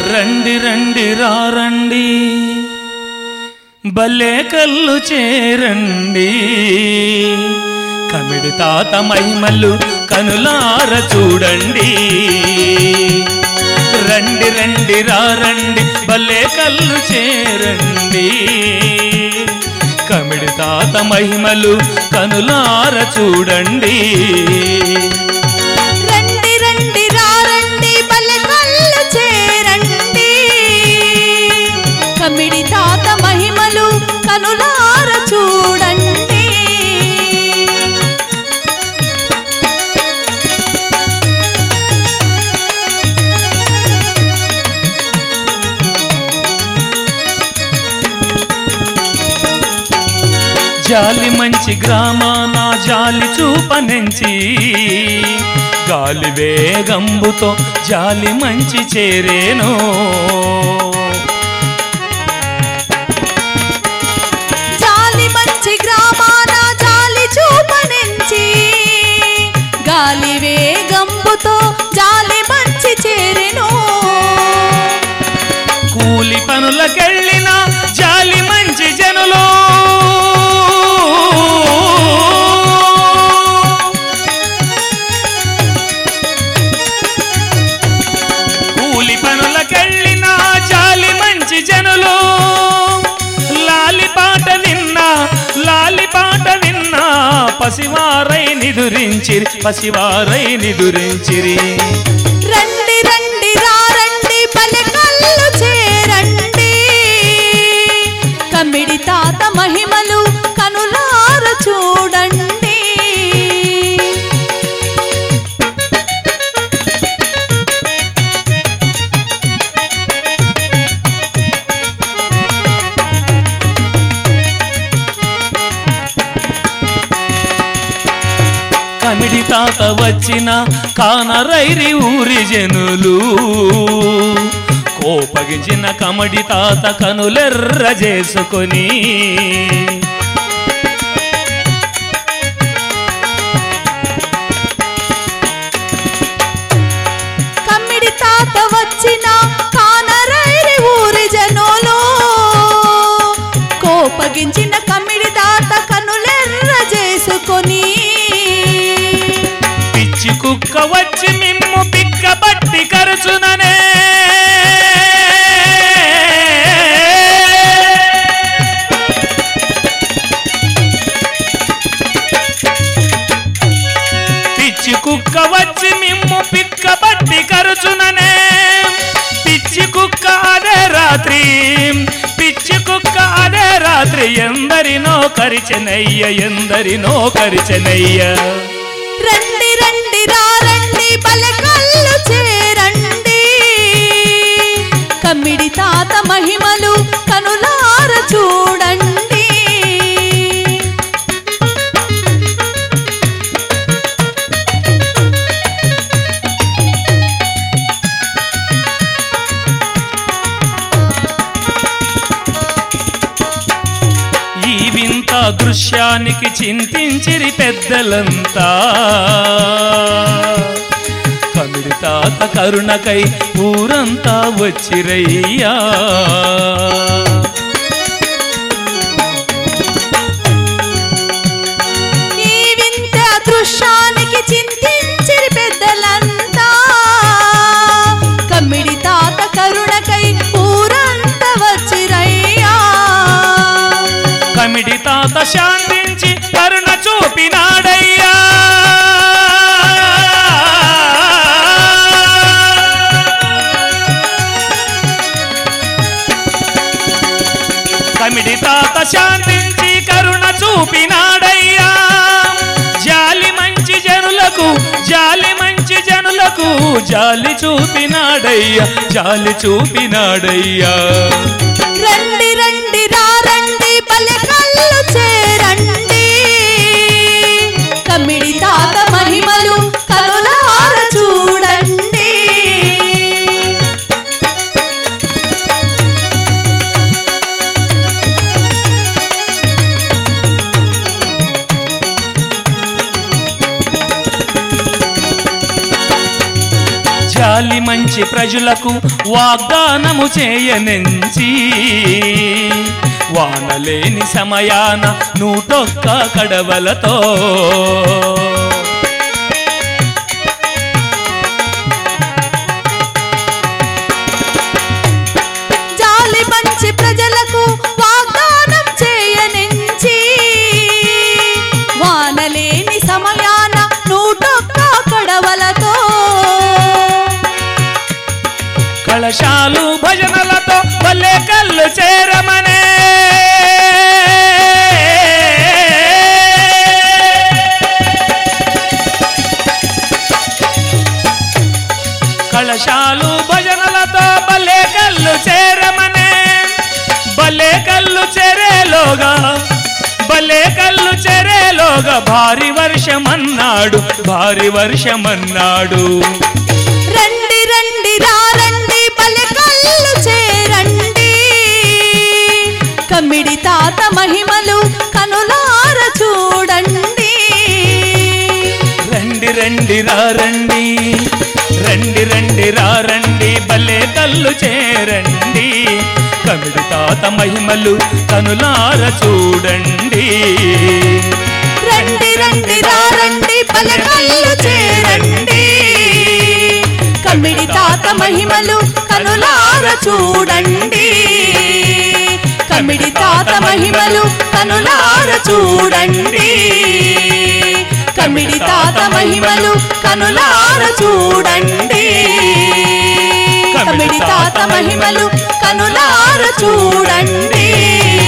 రండి రండి రారండి భలే కళ్ళు చేరండి కమిడి తాత మహిమలు కనులార చూడండి రండి రండి రారండి భలే కళ్ళు చేరండి కమిడి తాత మహిమలు కనులార చూడండి రండి రండి రారండి బల్లె కళ్ళు చేరండి కమిడి తాత మహిమలు కనులార చూడండి జాలి మంచి గ్రామాన జాలి చూపనెంచి గాలి వేగంబుతో జాలి మంచి చేరేను జాలి మంచి గ్రామాన జాలి చూపనించి గాలి వేగంబుతో జాలి మంచి చేరెను కూలి పనులకెళ్ళిన జాలి మంచి జనులు కూలి పనులకెళ్ళిన జాలి మంచి జనులు లాలి పాట విన్నా లాలి పాట విన్నా పసివారై నిదురించిరి పసివారై నిదురించిరి రండి రండి రారండి పల్లె కళ్ళు చేరండి కమిడి తాత మహిమలు కనులార చూడండి కమిడి తాత వచ్చిన కానరైరి ఊరి జనులు కోపగించిన కమడి తాత కనులెర్ర చేసుకొని కమ్మిడి తాత వచ్చిన కానరైరి ఊరి జనులు కోపగించిన కమ్మిడి తాత కనులెర్ర చేసుకొని పిచ్చి కుక్క వచ్చి మిమ్ము పిక్క పట్టి కరుచుననే పిచ్చి కుక్క వచ్చి మిమ్ము పిక్క పట్టి కరుచుననే పిచ్చి కుక్క అదే రాత్రి పిచ్చి కుక్క అదే రాత్రి ఎందరినో కరిచెనయ్య ఎందరినో కరిచెనయ్య రండి రండి రారండి పల్లె కళ్ళు చేరండి కమ్మిడి తాత మహిమలు కనులార చూడండి ఈ వింత దృశ్యానికి చింతించిరి పెద్దలంతా కమిడి తాత కరుణకై ఊరంతా వచ్చిరయ్యా ఈ వింత దృశ్యానికి చింతించిరి పెద్దలంతా కమ్మిడి తాత కరుణకై ఊరంతా వచ్చిరయ్యా కమిడి తాత శాంతించి కరుణ చూపినాడయ్యా కమిడి తాత శాంతించి కరుణ చూపినాడయ్యా జాలి మంచి జనులకు జాలి మంచి జనులకు జాలి చూపినాడయ్యా జాలి చూపినాడయ్యా రండి రండి రారండి పల్లె కళ్ళు చేరండి కమ్మిడి తాత మహిమలు కనులార చూడండి జాలి మంచి పంచి ప్రజలకు వాగ్దానము చేయనించి వానలేని సమయాన నూటొక్క కడవలతో జాలి పంచి ప్రజలకు వాగ్దానం చేయనించి వానలేని సమయాన నూటొక్క కడవలతో కళశాలు భజనలతో వల్లే కళ్ళు చేరమనే కళశాలు భజనలతో బల్లే కళ్ళు చేరమనే బల్లే కళ్ళు చెరేలోగా బల్లే కళ్ళు చెరేలోగా భారీ వర్షమన్నాడు భారీ వర్షమన్నాడు రండి రండి రారండి పల్లెకల్లు చేరండి కమ్మిడి తాత మహిమలు కనులార చూడండి రండి రండి రారండి రండి రండి రారండి భలే కళ్ళు చేరండి కమిడి తాత మహిమలు కనులార చూడండి రండి రండి రారండి పల్లెకల్లు చేరండి కమ్మిడి తాత మహిమలు కనులార చూడండి కమ్మిడి తాత మహిమలు కనులార చూడండి కమ్మిడి తాత మహిమలు కనులార చూడండి కమ్మిడి తాత మహిమలు కనులార చూడండి